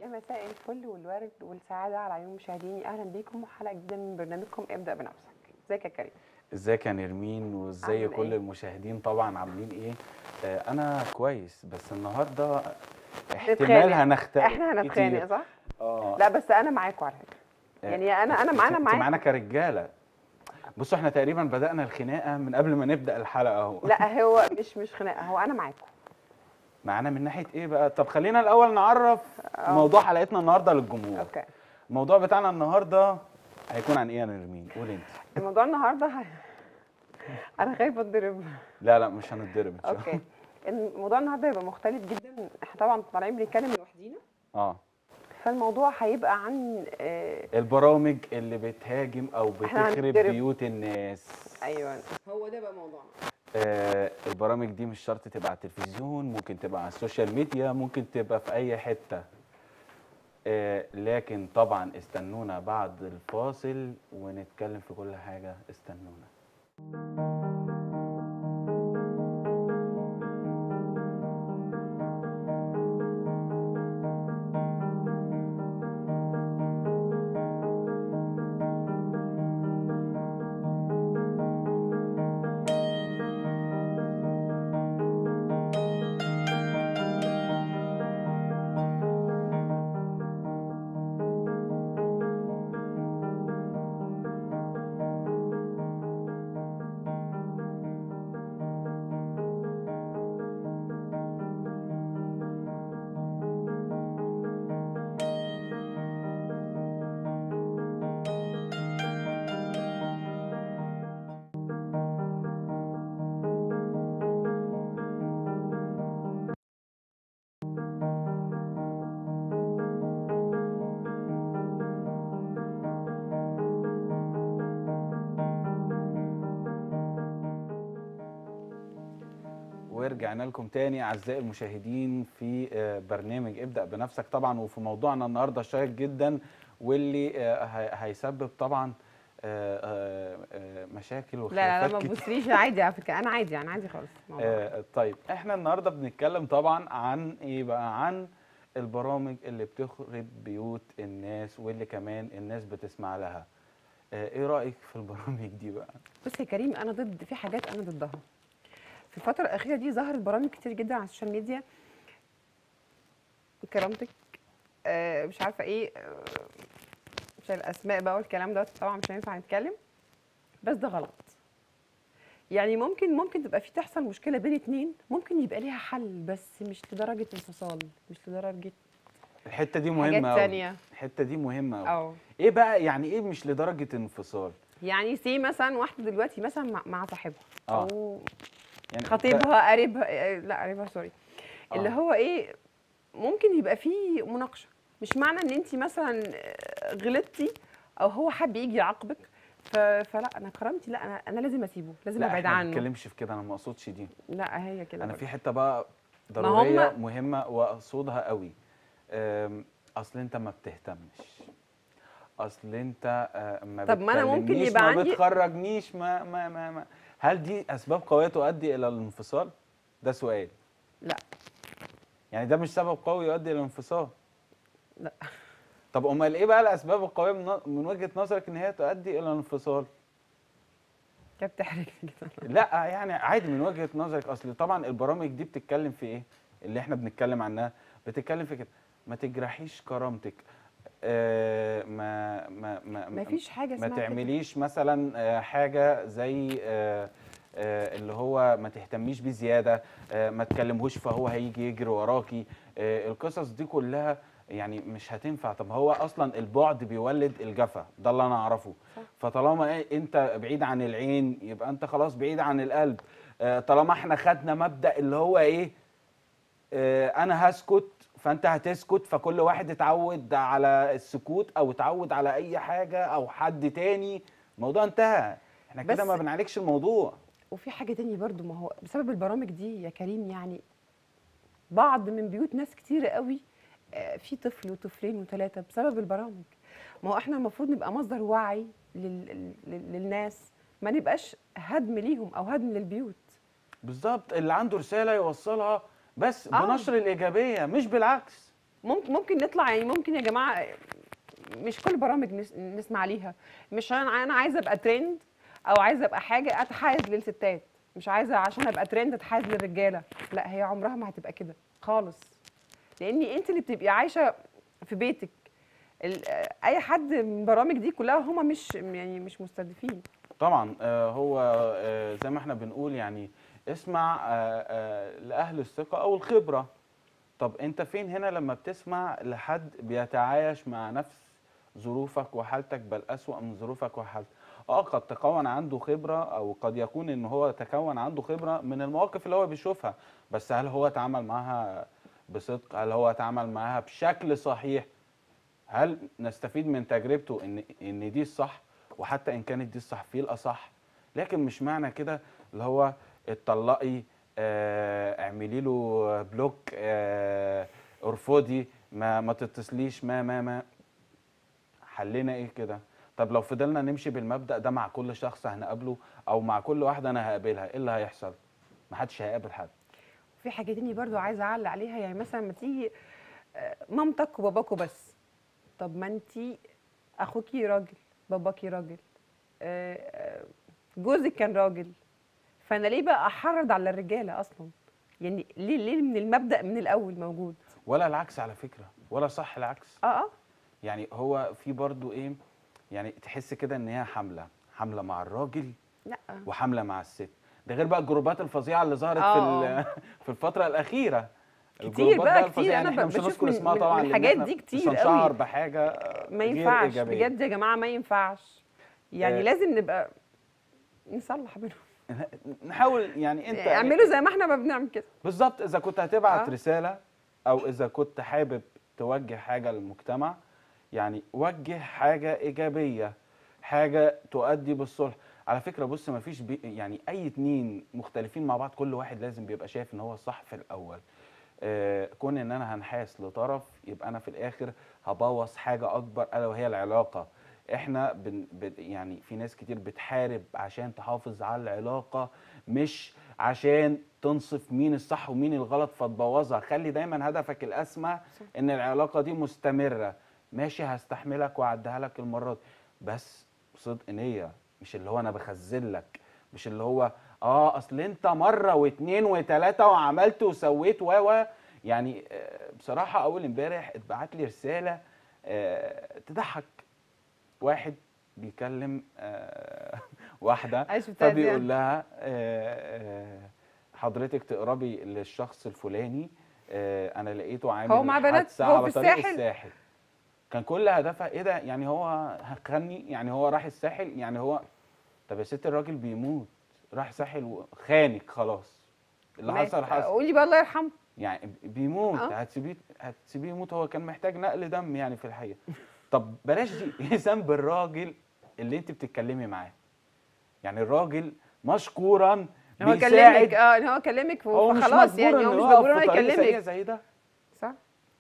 مساء الفل والورد والسعادة على عيون مشاهديني أهلا بيكم وحلقة جديدة من برنامجكم ابدأ بنفسك ازيك يا كريم ازيك يا نرمين وازاي عامل كل ايه؟ المشاهدين طبعا عاملين ايه آه انا كويس بس النهارده احتمال نتخانق. هنختلف احنا هنتخانق كتير. صح؟ اه لا بس أنا معاكم على فكرة آه، يعني أنا أنا معانا انت معاك معانا كرجاله بصوا احنا تقريبا بدأنا الخناقه من قبل ما نبدأ الحلقه اهو لا هو مش مش خناقة هو أنا معاكم معانا من ناحيه ايه بقى طب خلينا الاول نعرف اه. موضوع حلقتنا النهارده للجمهور أوكي الموضوع بتاعنا النهارده هيكون عن ايه يا نرمين قول انت الموضوع النهاردة ه- أنا خايفة أتضرب لا لا مش هنتضرب ان شاء الله أوكي الموضوع النهاردة هيبقى مختلف جدا احنا طبعا طالعين بنتكلم لوحدينا اه فالموضوع هيبقى عن آه البرامج اللي بتهاجم او احنا بتخرب هنتضرب. بيوت الناس أيوه هو ده بقى موضوعنا آه البرامج دي مش شرط تبقى على التلفزيون ممكن تبقى على السوشيال ميديا ممكن تبقى في اي حتة آه لكن طبعا استنونا بعد الفاصل ونتكلم في كل حاجة استنونا ورجعنا لكم تاني اعزائي المشاهدين في آه، برنامج ابدا بنفسك طبعا وفي موضوعنا النهارده شيق جدا واللي آه، هي- هيسبب طبعا آه، آه، آه، مشاكل لا لا وخلافات لا ما كتير. تبصليش عادي على فكرة أنا عادي أنا عادي خالص الموضوع. آه، طيب احنا النهارده بنتكلم طبعا عن ايه بقى عن البرامج اللي بتخرب بيوت الناس واللي كمان الناس بتسمع لها آه، ايه رايك في البرامج دي بقى بص يا كريم انا ضد في حاجات انا ضدها في الفتره الاخيره دي ظهرت برامج كتير جدا على السوشيال ميديا كرامتك آه مش عارفه ايه آه مش الاسماء بقى والكلام ده طبعا مش هينفع نتكلم بس ده غلط يعني ممكن ممكن تبقى في تحصل مشكله بين اتنين ممكن يبقى ليها حل بس مش لدرجه انفصال مش لدرجه الحته دي حاجات مهمه قوي تانية الحته دي مهمه قوي اه ايه بقى يعني ايه مش لدرجه انفصال يعني سي مثلا واحده دلوقتي مثلا مع, مع صاحبها آه. او يعني خطيبها قريبها آه، لا قريبها سوري اللي آه. هو ايه ممكن يبقى فيه مناقشه مش معنى ان انت مثلا آه، غلطتي او هو حب يجي يعاقبك ف- فلا انا كرامتي لا انا انا لازم اسيبه لازم لا ابعد احنا ما عنه بنتكلمش في كده انا ما اقصدش دي لا هي كده انا برضه. في حته بقى ما ضروريه هم- مهمه واقصدها قوي أم، اصل انت ما بتهتمش اصل انت آه، ما طب ما أنا ممكن بتكلمنيش، يبقى ما عندي- بتخرجنيش ما, ما ما ما هل دي اسباب قويه تؤدي الى الانفصال ده سؤال لا يعني ده مش سبب قوي يؤدي الى الانفصال لا طب امال ايه بقى الاسباب القويه من, ن- من وجهه نظرك ان هي تؤدي الى الانفصال كده بتحرجني كده لا يعني عادي من وجهه نظرك اصل طبعا البرامج دي بتتكلم في ايه اللي احنا بنتكلم عنها بتتكلم في كده ما تجرحيش كرامتك آه ما ما ما مفيش حاجه ما اسمها كده. تعمليش مثلا آه، حاجه زي آه، آه، اللي هو ما تهتميش بيه زياده آه، ما تكلمهوش فهو هيجي يجري وراكي آه، القصص دي كلها يعني مش هتنفع طب هو اصلا البعد بيولد الجفا ده اللي انا اعرفه صح. فطالما إيه انت بعيد عن العين يبقى انت خلاص بعيد عن القلب آه، طالما احنا خدنا مبدأ اللي هو ايه آه، انا هسكت فانت هتسكت فكل واحد اتعود على السكوت او اتعود على اي حاجه او حد تاني الموضوع انتهى احنا كده بس- ما بنعالجش الموضوع وفي حاجه تانية برضو ما هو بسبب البرامج دي يا كريم يعني بعض من بيوت ناس كتيرة قوي آه، في طفل وطفلين وثلاثه بسبب البرامج ما هو احنا المفروض نبقى مصدر وعي لل... لل... للناس ما نبقاش هدم ليهم او هدم للبيوت بالظبط اللي عنده رساله يوصلها بس آه. بنشر الايجابيه مش بالعكس ممكن ممكن نطلع يعني ممكن يا جماعه مش كل برامج نس- نسمع ليها مش انا انا عايزه ابقى ترند او عايزه ابقى حاجه اتحيز للستات مش عايزه عشان ابقى ترند اتحيز للرجاله لا هي عمرها ما هتبقى كده خالص لاني انت اللي بتبقي عايشه في بيتك ال- اي حد من البرامج دي كلها هما مش يعني مش مستهدفين طبعا آه، هو آه، زي ما احنا بنقول يعني اسمع آه، آه، لاهل الثقه او الخبره طب انت فين هنا لما بتسمع لحد بيتعايش مع نفس ظروفك وحالتك بل اسوا من ظروفك وحالتك اه قد تكون عنده خبره او قد يكون ان هو تكون عنده خبره من المواقف اللي هو بيشوفها بس هل هو اتعامل معاها بصدق هل هو اتعامل معاها بشكل صحيح هل نستفيد من تجربته ان ان دي الصح وحتى ان كانت دي الصح في الاصح لكن مش معنى كده اللي هو اتطلقي آه، اعملي له بلوك آه، ارفضي ما ما تتصليش ما ما ما حلنا ايه كده طب لو فضلنا نمشي بالمبدأ ده مع كل شخص هنقابله او مع كل واحده انا هقابلها ايه اللي هيحصل محدش هيقابل حد في حاجه تاني برضو عايزه اعلق عليها يعني مثلا ما تيجي آه، مامتك وباباكوا بس طب ما انتي اخوكي راجل باباكي راجل آه، آه، جوزك كان راجل فانا ليه بقى احرض على الرجاله اصلا يعني ليه ليه من المبدا من الاول موجود ولا العكس على فكره ولا صح العكس اه اه يعني هو في برضو ايه يعني تحس كده ان هي حمله حمله مع الراجل لا وحمله مع الست ده غير بقى الجروبات الفظيعه اللي ظهرت في آه. ال- في الفتره الاخيره كتير الجروبات بقى الفظيعة، كتير. يعني أنا احنا ب- مش بشوف هنذكر من- اسمها من- طبعا من لأن الحاجات إحنا دي مش كتير هنشهر قوي. بحاجه ما غير ينفعش إيجابية. بجد يا جماعه ما ينفعش يعني آه. لازم نبقى نصلح بينهم نحاول يعني انت اعملوا زي ما احنا ما بنعمل كده بالظبط اذا كنت هتبعت آه. رساله او اذا كنت حابب توجه حاجه للمجتمع يعني وجه حاجه ايجابيه حاجه تؤدي بالصلح على فكره بص ما فيش بي يعني اي اتنين مختلفين مع بعض كل واحد لازم بيبقى شايف ان هو صح في الاول آه كون ان انا هنحاس لطرف يبقى انا في الاخر هبوظ حاجه اكبر الا وهي العلاقه احنا بن بن يعني في ناس كتير بتحارب عشان تحافظ على العلاقه مش عشان تنصف مين الصح ومين الغلط فتبوظها خلي دايما هدفك الاسمى صح. ان العلاقه دي مستمره ماشي هستحملك واعديها لك المره دي بس صدق نيه مش اللي هو انا بخزلك مش اللي هو اه اصل انت مره واتنين وتلاته وعملت وسويت و و يعني آه، بصراحه اول امبارح اتبعت لي رساله آه، تضحك واحد بيكلم آه، واحده عايش بتاعت فبيقول يعني. لها آه، آه، حضرتك تقربي للشخص الفلاني آه، انا لقيته عامل هو مع بنات؟ حادثة هو على في طريق الساحل؟ الساحل كان كل هدفها ايه ده يعني هو هخني يعني هو راح الساحل يعني هو طب يا ست الراجل بيموت راح ساحل وخانك خلاص اللي مات. حصل حصل قولي بقى الله يرحمه يعني بيموت آه. هتسيبيه هتسيبيه يموت هو كان محتاج نقل دم يعني في الحقيقه طب بلاش دي ايه ذنب الراجل اللي انت بتتكلمي معاه يعني الراجل مشكورا هو كلمك بيساعد اه ان هو كلمك هو مش فخلاص مجبور يعني إنه هو مش يقف مجبور في انه طريق سريع يكلمك زي ده صح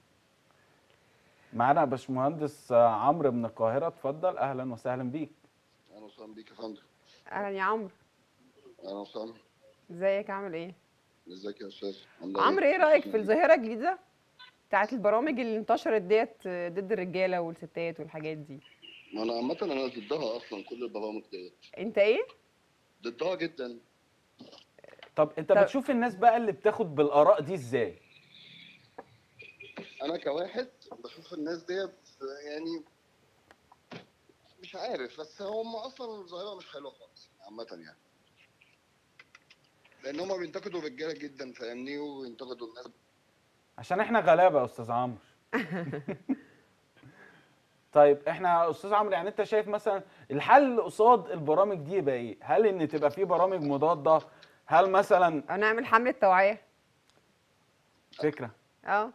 معانا باشمهندس عمرو من القاهره اتفضل اهلا وسهلا بيك اهلا وسهلا بيك يا فندم اهلا يا عمرو اهلا وسهلا ازيك عامل ايه ازيك يا استاذ عاملة عمرو ايه رايك في الظاهره الجديده بتاعت البرامج اللي انتشرت ديت ضد الرجاله والستات والحاجات دي ما انا عامه انا ضدها اصلا كل البرامج ديت انت ايه ضدها جدا طب انت طب- بتشوف الناس بقى اللي بتاخد بالاراء دي ازاي انا كواحد بشوف الناس ديت يعني مش عارف بس هم اصلا الظاهره مش حلوه خالص عامه يعني لان هم بينتقدوا الرجاله جدا فاهمني وينتقدوا الناس عشان احنا غلابه يا استاذ عمرو طيب احنا يا استاذ عمرو يعني انت شايف مثلا الحل قصاد البرامج دي يبقى ايه هل ان تبقى في برامج مضاده هل مثلا نعمل حمله توعيه فكره اه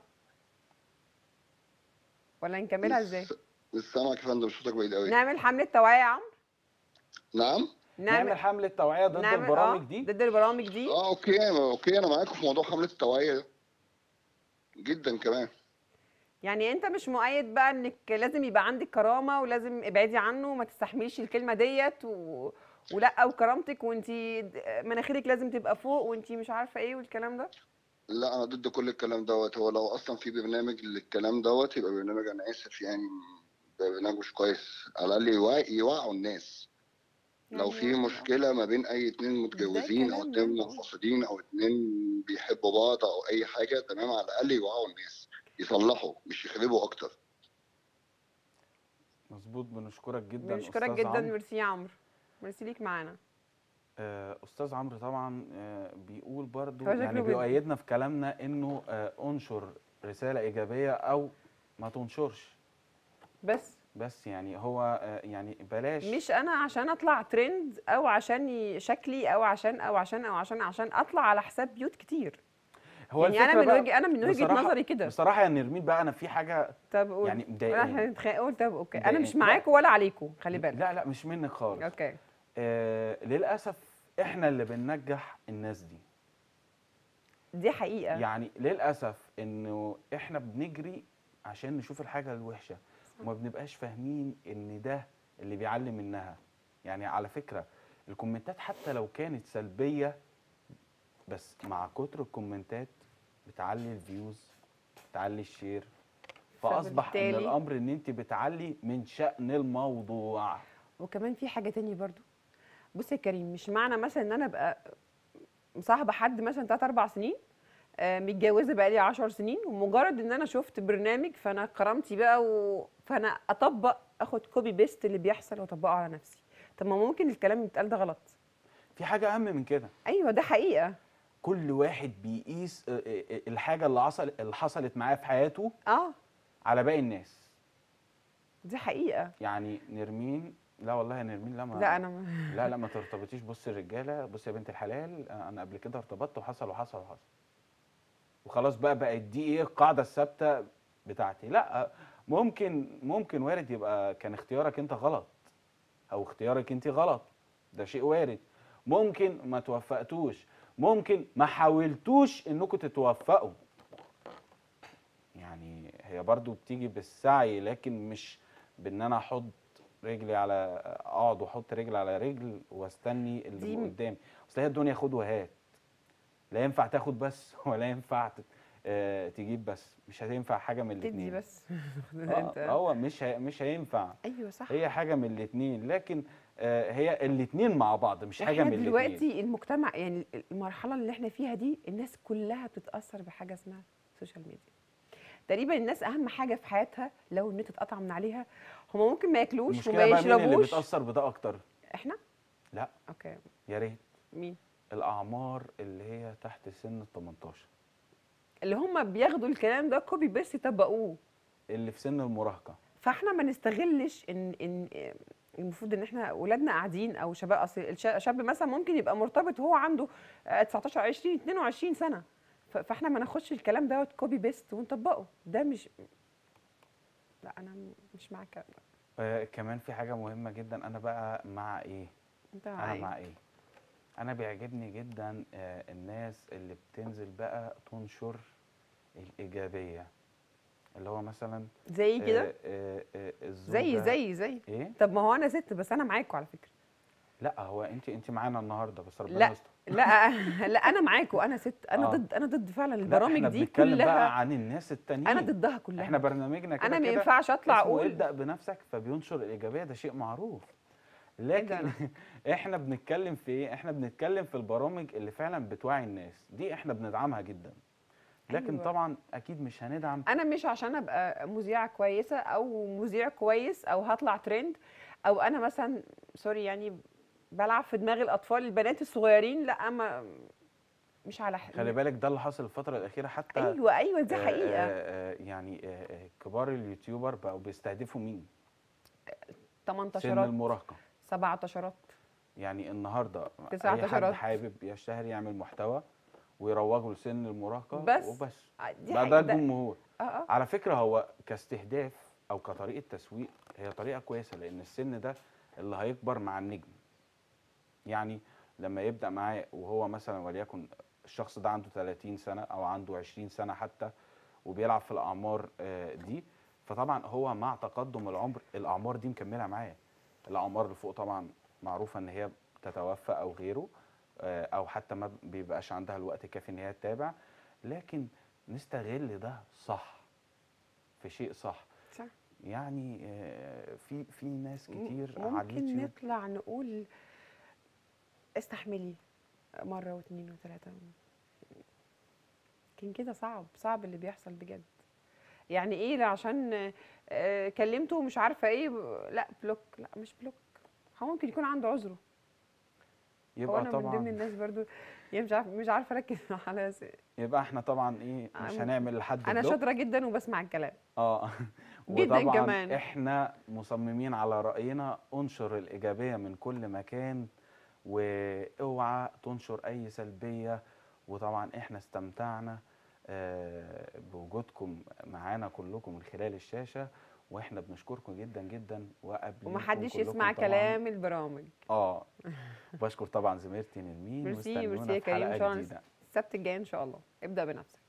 ولا نكملها ازاي مش سامعك يا فندم صوتك بعيد قوي نعمل حمله توعيه يا عمرو نعم نعمل حمله توعيه ضد نعمل- البرامج آه، دي ضد البرامج دي اه اوكي اوكي انا معاكم في موضوع حمله التوعيه ده جدا كمان يعني انت مش مؤيد بقى انك لازم يبقى عندك كرامه ولازم ابعدي عنه وما تستحمليش الكلمه ديت و... ولا وكرامتك وانت مناخيرك لازم تبقى فوق وانت مش عارفه ايه والكلام ده لا انا ضد كل الكلام دوت هو لو اصلا في برنامج للكلام دوت يبقى برنامج انا اسف يعني ده برنامج مش كويس على الاقل يوعي يوعوا الناس لو يعني في مشكله ما بين اي اتنين متجوزين او الكلام اتنين اللي أنت منفصلين او اتنين بيحبوا بعض او اي حاجه تمام على الاقل يوعوا الناس يصلحوا مش يخربوا اكتر مظبوط بنشكرك جدا بنشكرك أستاذ جدا عمرو. ميرسي يا عمرو ميرسي ليك معانا آه، استاذ عمرو طبعا آه، بيقول برضو هو شكله يعني بي- بيؤيدنا في كلامنا انه آه، انشر رساله ايجابيه او ما تنشرش بس بس يعني هو آه، يعني بلاش مش انا عشان اطلع ترند او عشان ي- شكلي او عشان او عشان او عشان عشان اطلع على حساب بيوت كتير هو يعني انا الفكرة من بقى وجه انا من وجهه بصراحة- نظري كده بصراحه يا نرمين بقى انا في حاجه طب قول يعني احنا مضايقاني هنتخانق قول طب اوكي انا مضايقاني. مش معاكم ولا عليكم خلي بالك لا لا مش منك خالص اوكي آه للاسف احنا اللي بننجح الناس دي دي حقيقه يعني للاسف انه احنا بنجري عشان نشوف الحاجه الوحشه وما بنبقاش فاهمين ان ده اللي بيعلم منها يعني على فكره الكومنتات حتى لو كانت سلبيه بس مع كتر الكومنتات بتعلي الفيوز بتعلي الشير فاصبح ان فبالتالي- الامر ان انت بتعلي من شان الموضوع وكمان في حاجه تانية برضو بص يا كريم مش معنى مثلا ان انا ابقى مصاحبه حد مثلا 3 4 سنين آه، متجوزه بقالي 10 سنين ومجرد ان انا شفت برنامج فانا كرامتي بقى و... فانا اطبق اخد كوبي بيست اللي بيحصل واطبقه على نفسي طب ما ممكن الكلام اللي بيتقال ده غلط في حاجه اهم من كده ايوه ده حقيقه كل واحد بيقيس آه، آه، آه، الحاجه اللي حصل اللي حصلت معاه في حياته اه على باقي الناس دي حقيقه يعني نرمين لا والله يا نرمين لا ما لا انا ما... لا لا ما ترتبطيش بص الرجاله بص يا بنت الحلال انا قبل كده ارتبطت وحصل وحصل وحصل وخلاص بقى بقت دي ايه القاعده الثابته بتاعتي لا ممكن ممكن وارد يبقى كان اختيارك انت غلط او اختيارك انت غلط ده شيء وارد ممكن ما توفقتوش ممكن ما حاولتوش انكم تتوفقوا يعني هي برضو بتيجي بالسعي لكن مش بان انا احط رجلي على اقعد واحط رجل على رجل واستني اللي دي- قدامي اصل هي الدنيا خد وهات لا ينفع تاخد بس ولا ينفع ت- آه، تجيب بس مش هتنفع حاجه من تدي الاثنين بس آه هو مش هي مش هينفع ايوه صح هي حاجه من الاثنين لكن آه هي الاثنين مع بعض مش حاجه احنا من الاثنين دلوقتي المجتمع يعني المرحله اللي احنا فيها دي الناس كلها بتتاثر بحاجه اسمها السوشيال ميديا تقريبا الناس اهم حاجه في حياتها لو النت اتقطع من عليها هم ممكن ما ياكلوش وما المشكله بقى مين اللي يشربوش بيتاثر بده اكتر احنا لا اوكي يا ريت مين الاعمار اللي هي تحت سن ال 18 اللي هم بياخدوا الكلام ده كوبي بيست يطبقوه اللي في سن المراهقه فاحنا ما نستغلش ان ان المفروض ان احنا اولادنا قاعدين او شباب اصل الش- شاب مثلا ممكن يبقى مرتبط وهو عنده آه، 19 20 22 سنه ف- فاحنا ما ناخدش الكلام دوت كوبي بيست ونطبقه ده مش لا انا م- مش مع الكلام ده آه كمان في حاجه مهمه جدا انا بقى مع ايه انت انا مع مع ايه ايه انا بيعجبني جدا آه الناس اللي بتنزل بقى تنشر الايجابيه اللي هو مثلا زي كده آه آه آه زي الزوجة- زي زي ايه طب ما هو انا ست بس انا معاكم على فكره لا هو انت انت معانا النهارده بس ربنا لا يستر لا لا انا معاكم انا ست انا آه. ضد انا ضد فعلا لا البرامج احنا دي بنتكلم كلها بقى عن الناس التانيين انا ضدها كلها احنا برنامجنا كده انا ما كده ينفعش اطلع اسمه اقول ابدا بنفسك فبينشر الايجابيه ده شيء معروف ده لكن احنا بنتكلم في ايه احنا بنتكلم في البرامج اللي فعلا بتوعي الناس دي احنا بندعمها جدا لكن أيوة. طبعا اكيد مش هندعم انا مش عشان ابقى مذيعه كويسه او مذيع كويس او هطلع ترند او انا مثلا سوري يعني بلعب في دماغ الاطفال البنات الصغيرين لا ما مش على ح... خلي بالك ده اللي حصل الفتره الاخيره حتى ايوه ايوه دي آه، حقيقه آه، آه، يعني آه، آه، كبار اليوتيوبر بقوا بيستهدفوا مين سن 18 المراهقه 17 يعني النهارده تسعة اي حد عشرات. حابب يشتهر يعمل محتوى ويروجوا لسن المراهقه بس. وبس دي بقى ده حقيقة ده- الجمهور اه اه على فكره هو كاستهداف او كطريقه تسويق هي طريقه كويسه لان السن ده اللي هيكبر مع النجم يعني لما يبدا معاه وهو مثلا وليكن الشخص ده عنده 30 سنه او عنده 20 سنه حتى وبيلعب في الاعمار آه، دي فطبعا هو مع تقدم العمر الاعمار دي مكمله معاه الاعمار اللي فوق طبعا معروفه ان هي تتوفى او غيره آه، او حتى ما بيبقاش عندها الوقت الكافي ان هي تتابع لكن نستغل ده صح في شيء صح صح يعني آه، في في ناس كتير على ممكن اليوتيوب نطلع نقول استحملي مرة واثنين وثلاثة كان كده صعب صعب اللي بيحصل بجد يعني ايه لا عشان آه، كلمته ومش عارفة ايه ب- لا بلوك لا مش بلوك هو ممكن يكون عنده عذره هو يبقى انا من ضمن طبعا الناس برضو يعني مش عارفه مش عارفه اركز على س- يبقى احنا طبعا ايه مش أنا- هنعمل لحد انا بلوك شاطره جدا وبسمع الكلام اه جداً وطبعا كمان. احنا مصممين على راينا انشر الايجابيه من كل مكان واوعى تنشر اي سلبيه وطبعا احنا استمتعنا آه، بوجودكم معانا كلكم من خلال الشاشه واحنا بنشكركم جدا جدا وقبل ومحدش يسمع كلام البرامج اه بشكر طبعا زميلتي نرمين ميرسي واستنونا ميرسي يا في حلقه كريم ان شاء الله جديده السبت الجاي ان شاء الله ابدا بنفسك